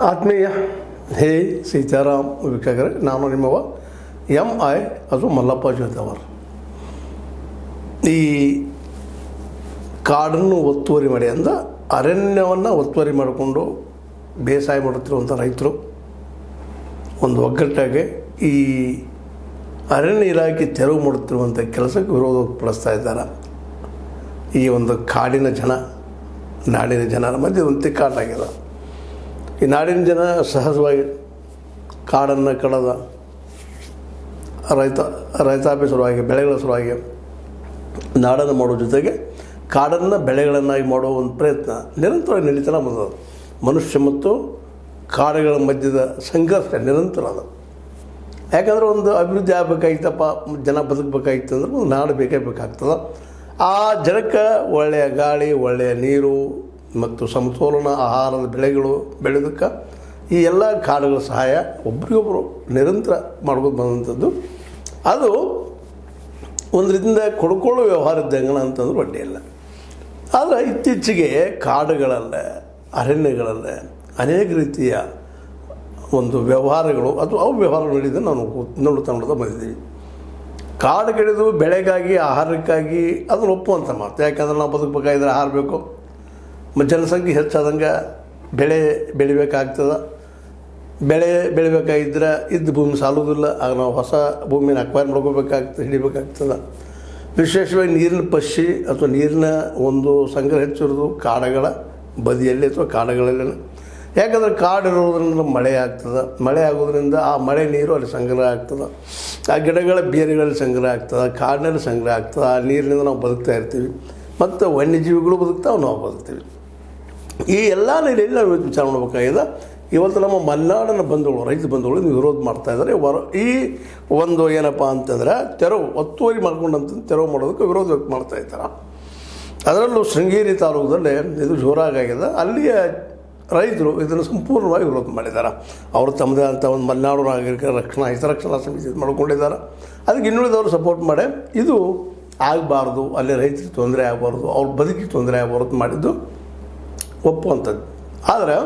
ಆತ್ಮೀಯ ಹೇ ಸೀತಾರಾಮ್ ವೀಕ್ಷಕರೇ ನಾನು ನಿಮ್ಮವ ಎಂ ಐ ಅದು ಮಲ್ಲಪ್ಪ ಜೋತವರ್ ಈ ಕಾಡನ್ನು ಒತ್ತುವರಿ ಮಾಡಿ ಅಂದ ಅರಣ್ಯವನ್ನು ಒತ್ತುವರಿ ಮಾಡಿಕೊಂಡು ಬೇಸಾಯ ಮಾಡುತ್ತಿರುವಂಥ ರೈತರು ಒಂದು ಒಗ್ಗಟ್ಟಾಗಿ ಈ ಅರಣ್ಯ ಇಲಾಖೆ ತೆರವು ಮಾಡುತ್ತಿರುವಂಥ ಕೆಲಸಕ್ಕೆ ವಿರೋಧ ವ್ಯಕ್ತಪಡಿಸ್ತಾ ಇದ್ದಾರೆ ಈ ಒಂದು ಕಾಡಿನ ಜನ ನಾಡಿನ ಜನರ ಮಧ್ಯೆ ಒಂದು ತಿಕ್ಕಾಟಾಗಿದೆ ಈ ನಾಡಿನ ಜನ ಸಹಜವಾಗಿ ಕಾಡನ್ನು ಕಡದ ರೈತ ರೈತಾಪಿ ಸಲುವಾಗಿ ಬೆಳೆಗಳ ಸಲುವಾಗಿ ನಾಡನ್ನು ಮಾಡೋ ಜೊತೆಗೆ ಕಾಡನ್ನು ಬೆಳೆಗಳನ್ನಾಗಿ ಮಾಡೋ ಒಂದು ಪ್ರಯತ್ನ ನಿರಂತರವಾಗಿ ನಡೀತಾನೆ ಬಂದದ ಮನುಷ್ಯ ಮತ್ತು ಕಾಡುಗಳ ಮಧ್ಯದ ಸಂಘರ್ಷ ನಿರಂತರ ಅದ ಯಾಕಂದ್ರೆ ಒಂದು ಅಭಿವೃದ್ಧಿ ಆಗಬೇಕಾಗಿತ್ತಪ್ಪ ಜನ ಬದುಕಬೇಕಾಗಿತ್ತು ಅಂದ್ರೆ ಒಂದು ನಾಡು ಬೇಕೇ ಬೇಕಾಗ್ತದೆ ಆ ಜನಕ್ಕೆ ಒಳ್ಳೆಯ ಗಾಳಿ ಒಳ್ಳೆಯ ನೀರು ಮತ್ತು ಸಮತೋಲನ ಆಹಾರದ ಬೆಳೆಗಳು ಬೆಳೆಯೋದಕ್ಕೆ ಈ ಎಲ್ಲ ಕಾಡುಗಳ ಸಹಾಯ ಒಬ್ರಿಗೊಬ್ಬರು ನಿರಂತರ ಮಾಡ್ಕೊಂಡು ಬಂದಂಥದ್ದು ಅದು ಒಂದು ರೀತಿಯಿಂದ ಕೊಡ್ಕೊಳ್ಳೋ ವ್ಯವಹಾರ ಇದ್ದಂಗನ ಅಂತಂದ್ರೆ ಒಡ್ಡಿ ಇಲ್ಲ ಆದರೆ ಇತ್ತೀಚೆಗೆ ಕಾಡುಗಳಲ್ಲ ಅರಣ್ಯಗಳಲ್ಲ ಅನೇಕ ರೀತಿಯ ಒಂದು ವ್ಯವಹಾರಗಳು ಅಥವಾ ಅವು ವ್ಯವಹಾರ ನಡೆದು ನಾವು ನೋಡ್ತಾ ನೋಡ್ತಾ ಬಂದಿದ್ದೀವಿ ಕಾಡುಗಿಡಿದು ಬೆಳೆಗಾಗಿ ಆಹಾರಕ್ಕಾಗಿ ಅದನ್ನು ಒಪ್ಪುವಂಥ ಮಾತು ಯಾಕಂದ್ರೆ ನಾವು ಬದುಕಬೇಕಾಗಿದ್ರೆ ಆಹಾರ ಬೇಕು ಮತ್ತು ಜನಸಂಖ್ಯೆ ಹೆಚ್ಚಾದಂಗೆ ಬೆಳೆ ಬೆಳಿಬೇಕಾಗ್ತದೆ ಬೆಳೆ ಬೆಳಿಬೇಕಾಗಿದ್ರೆ ಇದ್ದ ಭೂಮಿ ಸಾಲುವುದಿಲ್ಲ ಆಗ ನಾವು ಹೊಸ ಭೂಮಿನ ಅಕ್ವೈರ್ ಮಾಡ್ಕೋಬೇಕಾಗ್ತದೆ ಹಿಡಿಬೇಕಾಗ್ತದೆ ವಿಶೇಷವಾಗಿ ನೀರಿನ ಪಕ್ಷಿ ಅಥವಾ ನೀರಿನ ಒಂದು ಸಂಗ್ರಹ ಹೆಚ್ಚಿರೋದು ಕಾಡುಗಳ ಬದಿಯಲ್ಲಿ ಅಥವಾ ಕಾಡುಗಳಲ್ಲಿ ಯಾಕಂದ್ರೆ ಕಾಡು ಇರೋದ್ರಿಂದ ಮಳೆ ಆಗ್ತದೆ ಮಳೆ ಆಗೋದ್ರಿಂದ ಆ ಮಳೆ ನೀರು ಅಲ್ಲಿ ಸಂಗ್ರಹ ಆಗ್ತದೆ ಆ ಗಿಡಗಳ ಬೇರುಗಳಲ್ಲಿ ಸಂಗ್ರಹ ಆಗ್ತದೆ ಕಾಡಿನಲ್ಲಿ ಸಂಗ್ರಹ ಆಗ್ತದೆ ಆ ನೀರಿನಿಂದ ನಾವು ಬದುಕ್ತಾ ಇರ್ತೀವಿ ಮತ್ತು ವನ್ಯಜೀವಿಗಳು ಬದುಕ್ತಾವೆ ನಾವು ಬದುಕ್ತೀವಿ ಈ ಎಲ್ಲ ನೆಲೆಯಲ್ಲಿ ನಾವು ಇವತ್ತು ವಿಚಾರ ಮಾಡಬೇಕಾಗಿದೆ ಇವತ್ತು ನಮ್ಮ ಮಲೆನಾಡಿನ ಬಂಧುಗಳು ರೈತ ಬಂಧುಗಳು ಇದನ್ನು ವಿರೋಧ ಮಾಡ್ತಾ ಇದ್ದಾರೆ ವರ ಈ ಒಂದು ಏನಪ್ಪ ಅಂತಂದ್ರೆ ತೆರವು ಒತ್ತುವರಿ ಮಾಡ್ಕೊಂಡಂತ ತೆರವು ಮಾಡೋದಕ್ಕೆ ವಿರೋಧ ವ್ಯಕ್ತ ಮಾಡ್ತಾ ಇದ್ದಾರೆ ಅದರಲ್ಲೂ ಶೃಂಗೇರಿ ತಾಲೂಕದಲ್ಲಿ ಇದು ಜೋರಾಗಿದೆ ಅಲ್ಲಿಯ ರೈತರು ಇದನ್ನು ಸಂಪೂರ್ಣವಾಗಿ ವಿರೋಧ ಮಾಡಿದ್ದಾರೆ ಅವರು ತಮ್ಮದೇ ಅಂತ ಒಂದು ಮಲೆನಾಡು ನಾಗರಿಕರ ರಕ್ಷಣಾ ಹಿತರಕ್ಷಣಾ ಸಮಿತಿ ಇದು ಮಾಡ್ಕೊಂಡಿದ್ದಾರೆ ಅದಕ್ಕೆ ಇನ್ನುಳಿದವರು ಸಪೋರ್ಟ್ ಮಾಡಿ ಇದು ಆಗಬಾರ್ದು ಅಲ್ಲಿ ರೈತರಿಗೆ ತೊಂದರೆ ಆಗಬಾರ್ದು ಅವ್ರ ಬದುಕಿಗೆ ತೊಂದರೆ ಆಗಬಾರ್ದು ಮಾಡಿದ್ದು ಒಪ್ಪುವಂಥದ್ದು ಆದರೆ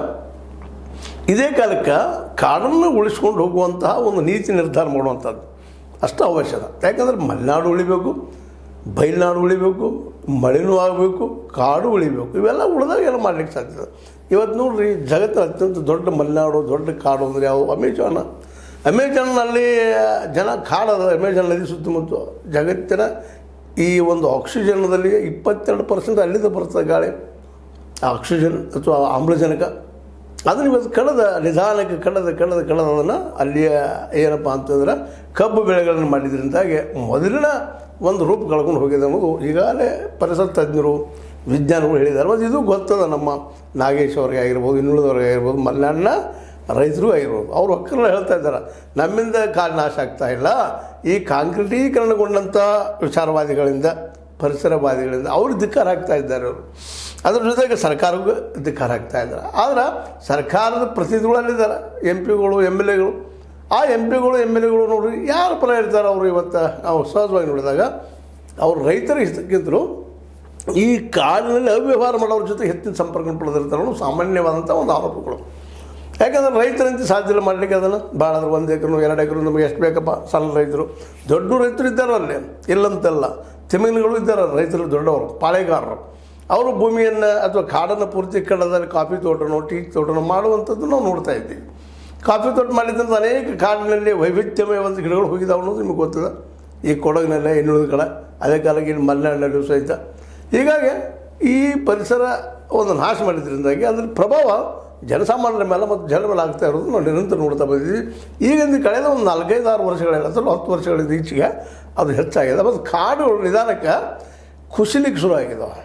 ಇದೇ ಕಾಲಕ್ಕೆ ಕಾಡನ್ನು ಉಳಿಸ್ಕೊಂಡು ಹೋಗುವಂತಹ ಒಂದು ನೀತಿ ನಿರ್ಧಾರ ಮಾಡುವಂಥದ್ದು ಅಷ್ಟು ಅವಶ್ಯಕ ಯಾಕಂದರೆ ಮಲೆನಾಡು ಉಳಿಬೇಕು ಬಯಲುನಾಡು ಉಳಿಬೇಕು ಮಳೆನೂ ಆಗಬೇಕು ಕಾಡು ಉಳಿಬೇಕು ಇವೆಲ್ಲ ಉಳಿದಾಗ ಎಲ್ಲ ಮಾಡ್ಲಿಕ್ಕೆ ಸಾಧ್ಯ ಇವತ್ತು ನೋಡ್ರಿ ಜಗತ್ತಿನ ಅತ್ಯಂತ ದೊಡ್ಡ ಮಲೆನಾಡು ದೊಡ್ಡ ಕಾಡು ಅಂದರೆ ಯಾವ ಅಮೆಜಾನ ಅಮೆಜಾನ್ನಲ್ಲಿ ಜನ ಕಾಡದ ಅಮೆಜಾನ್ ನದಿ ಸುತ್ತಮುತ್ತ ಜಗತ್ತಿನ ಈ ಒಂದು ಆಕ್ಸಿಜನ್ದಲ್ಲಿ ಇಪ್ಪತ್ತೆರಡು ಪರ್ಸೆಂಟ್ ಅಲ್ಲಿಂದ ಬರ್ತದೆ ಗಾಳಿ ಆಕ್ಸಿಜನ್ ಅಥವಾ ಆಮ್ಲಜನಕ ಅದನ್ನು ಇವತ್ತು ಕಳೆದ ನಿಧಾನಕ್ಕೆ ಕಳೆದ ಕಳೆದ ಕಳೆದದನ್ನು ಅಲ್ಲಿಯ ಏನಪ್ಪ ಅಂತಂದ್ರೆ ಕಬ್ಬು ಬೆಳೆಗಳನ್ನು ಮಾಡಿದ್ರಿಂದಾಗಿ ಮೊದಲಿನ ಒಂದು ರೂಪ ಕಳ್ಕೊಂಡು ಹೋಗಿದೆ ಅನ್ನೋದು ಈಗಾಗಲೇ ಪರಿಸರ ತಜ್ಞರು ವಿಜ್ಞಾನಿಗಳು ಹೇಳಿದ್ದಾರೆ ಮತ್ತು ಇದು ಗೊತ್ತದ ನಮ್ಮ ನಾಗೇಶ್ ಅವ್ರಿಗೆ ಆಗಿರ್ಬೋದು ಇನ್ನುಳಿದವ್ರಿಗೆ ಆಗಿರ್ಬೋದು ಮಲೆನಾಡಿನ ರೈತರು ಆಗಿರ್ಬೋದು ಅವರು ಒಕ್ಕರೆಲ್ಲ ಹೇಳ್ತಾ ಇದ್ದಾರೆ ನಮ್ಮಿಂದ ಕಾಡು ನಾಶ ಆಗ್ತಾ ಇಲ್ಲ ಈ ಕಾಂಕ್ರೀಟೀಕರಣಗೊಂಡಂಥ ವಿಚಾರವಾದಿಗಳಿಂದ ಪರಿಸರವಾದಿಗಳಿಂದ ಅವರು ಧಿಕ್ಕಾರ ಹಾಕ್ತಾ ಇದ್ದಾರೆ ಅವರು ಅದ್ರ ಜೊತೆಗೆ ಸರ್ಕಾರಕ್ಕೂ ಧಿಕ್ಕಾರ ಹಾಕ್ತಾ ಇದ್ದಾರೆ ಆದ್ರೆ ಸರ್ಕಾರದ ಪ್ರತಿನಿಧಿಗಳಲ್ಲಿದ್ದಾರೆ ಎಂ ಪಿಗಳು ಎಮ್ ಎಲ್ ಎಗಳು ಆ ಎಂ ಪಿಗಳು ಎಮ್ ಎಲ್ ಎಗಳು ನೋಡ್ರಿ ಯಾರು ಪರ ಇರ್ತಾರೆ ಅವರು ಇವತ್ತು ನಾವು ಸಹಜವಾಗಿ ನೋಡಿದಾಗ ಅವರು ರೈತರ ಹಿತಕ್ಕಿಂತಲೂ ಈ ಕಾಡಿನಲ್ಲಿ ಅವ್ಯವಹಾರ ಮಾಡೋರ ಜೊತೆ ಹೆಚ್ಚಿನ ಸಂಪರ್ಕ ಪಡೆದಿರ್ತಾರೆ ಅನ್ನೋ ಸಾಮಾನ್ಯವಾದಂಥ ಒಂದು ಆರೋಪಗಳು ಯಾಕಂದ್ರೆ ರೈತರಂತೆ ಸಾಧ್ಯ ಇಲ್ಲ ಮಾಡಲಿಕ್ಕೆ ಅದನ್ನು ಭಾಳ ಅಂದ್ರೆ ಒಂದು ಎಕರೆ ಎರಡು ಎಕರೆ ನಮಗೆ ಎಷ್ಟು ಬೇಕಪ್ಪ ಸಣ್ಣ ರೈತರು ದೊಡ್ಡ ರೈತರು ಇದ್ದಾರೆ ಅಲ್ಲಿ ಇಲ್ಲಂತಲ್ಲ ತಿಮಿಂಗ್ಲಗಳು ಇದ್ದಾರೆ ರೈತರು ದೊಡ್ಡವರು ಪಾಳೆಗಾರರು ಅವರು ಭೂಮಿಯನ್ನು ಅಥವಾ ಕಾಡನ್ನು ಪೂರ್ತಿ ಕಡದಲ್ಲಿ ಕಾಫಿ ತೋಟನೋ ಟೀ ತೋಟನೋ ಮಾಡುವಂಥದ್ದು ನಾವು ನೋಡ್ತಾ ಇದ್ದೀವಿ ಕಾಫಿ ತೋಟ ಮಾಡಿದಂಥ ಅನೇಕ ಕಾಡಿನಲ್ಲಿ ವೈವಿಧ್ಯಮಯ ಒಂದು ಗಿಡಗಳು ಹೋಗಿದ್ದಾವೆ ಅನ್ನೋದು ನಿಮಗೆ ಗೊತ್ತದ ಈ ಕೊಡಗಿನಲ್ಲೇ ಇನ್ನುಳಿದ ಕಡೆ ಅದೇ ಕಾಲಕ್ಕೆ ಇಲ್ಲಿ ಮಲೆನಾಡಿನಲ್ಲೂ ಸಹಿತ ಹೀಗಾಗಿ ಈ ಪರಿಸರ ಒಂದು ನಾಶ ಮಾಡಿದ್ರಿಂದಾಗಿ ಅದ್ರ ಪ್ರಭಾವ ಜನಸಾಮಾನ್ಯರ ಮೇಲೆ ಮತ್ತು ಜನ ಮೇಲೆ ಆಗ್ತಾ ಇರೋದು ನಾವು ನಿರಂತರ ನೋಡ್ತಾ ಬಂದಿದ್ದೀವಿ ಈಗಿಂದ ಕಳೆದ ಒಂದು ನಾಲ್ಕೈದು ಆರು ವರ್ಷಗಳಿಲ್ಲ ಅಥವಾ ಹತ್ತು ವರ್ಷಗಳಿಂದ ಈಚೆಗೆ ಅದು ಹೆಚ್ಚಾಗಿದೆ ಮತ್ತು ಕಾಡುಗಳು ನಿಧಾನಕ್ಕೆ ಖುಷಿಲಿಕ್ಕೆ ಶುರು ಆಗಿದ್ದಾವೆ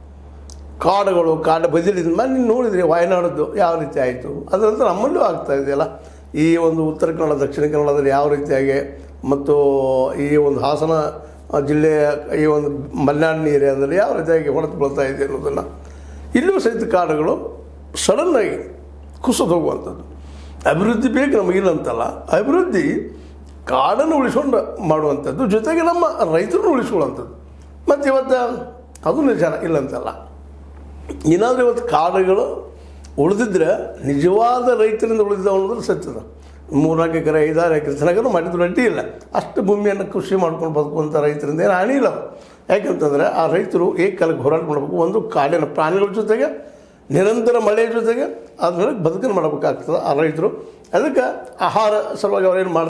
ಕಾಡುಗಳು ಕಾಡು ಬದಿಲಿಂದ ಮೇಲೆ ನೀವು ನೋಡಿದ್ರಿ ವಾಯನಾಡದ್ದು ಯಾವ ರೀತಿ ಆಯಿತು ಅದರಂತರ ನಮ್ಮಲ್ಲೂ ಆಗ್ತಾ ಇದೆಯಲ್ಲ ಈ ಒಂದು ಉತ್ತರ ಕನ್ನಡ ದಕ್ಷಿಣ ಕನ್ನಡದಲ್ಲಿ ಯಾವ ರೀತಿಯಾಗಿ ಮತ್ತು ಈ ಒಂದು ಹಾಸನ ಜಿಲ್ಲೆಯ ಈ ಒಂದು ಮಲೆನಾಡಿನ ಏರಿಯಾದಲ್ಲಿ ಯಾವ ರೀತಿಯಾಗಿ ಹೊಡೆತು ಬೀಳ್ತಾ ಇದೆ ಅನ್ನೋದನ್ನು ಇಲ್ಲೂ ಸಹಿತ ಕಾಡುಗಳು ಸಡನ್ನಾಗಿ ಕುಸಿದು ಹೋಗುವಂಥದ್ದು ಅಭಿವೃದ್ಧಿ ಬೇಕು ನಮಗಿಲ್ಲ ಅಂತಲ್ಲ ಅಭಿವೃದ್ಧಿ ಕಾಡನ್ನು ಉಳಿಸ್ಕೊಂಡು ಮಾಡುವಂಥದ್ದು ಜೊತೆಗೆ ನಮ್ಮ ರೈತರನ್ನು ಉಳಿಸ್ಕೊಳ್ಳುವಂಥದ್ದು ಮತ್ತು ಇವತ್ತು ಅದು ನಿಜ ಇಲ್ಲ ಅಂತಲ್ಲ ಏನಾದರೂ ಇವತ್ತು ಕಾಡುಗಳು ಉಳಿದಿದ್ರೆ ನಿಜವಾದ ರೈತರಿಂದ ಉಳಿದಿದ್ದ ಅನ್ನೋದು ಸತ್ಯದ ಮೂರ್ನಾಲ್ಕು ಎಕರೆ ಐದಾರು ಎಕರೆ ತನಕ ಮಾಡಿದ್ರು ಅಡ್ಡಿ ಇಲ್ಲ ಅಷ್ಟು ಭೂಮಿಯನ್ನು ಕೃಷಿ ಮಾಡ್ಕೊಂಡು ಬದುಕುವಂಥ ರೈತರಿಂದ ಏನು ಹಾನಿ ಇಲ್ಲ ಯಾಕಂತಂದರೆ ಆ ರೈತರು ಏಕಕಾಲಕ್ಕೆ ಹೋರಾಟ ಮಾಡಬೇಕು ಒಂದು ಕಾಡಿನ ಪ್ರಾಣಿಗಳ ಜೊತೆಗೆ ನಿರಂತರ ಮಳೆಯ ಜೊತೆಗೆ ಅದ್ರ ಬದುಕನ್ನು ಮಾಡಬೇಕಾಗ್ತದೆ ಆ ರೈತರು ಅದಕ್ಕೆ ಆಹಾರ ಸಲುವಾಗಿ ಅವ್ರೇನು ಮಾಡ್ತಾರೆ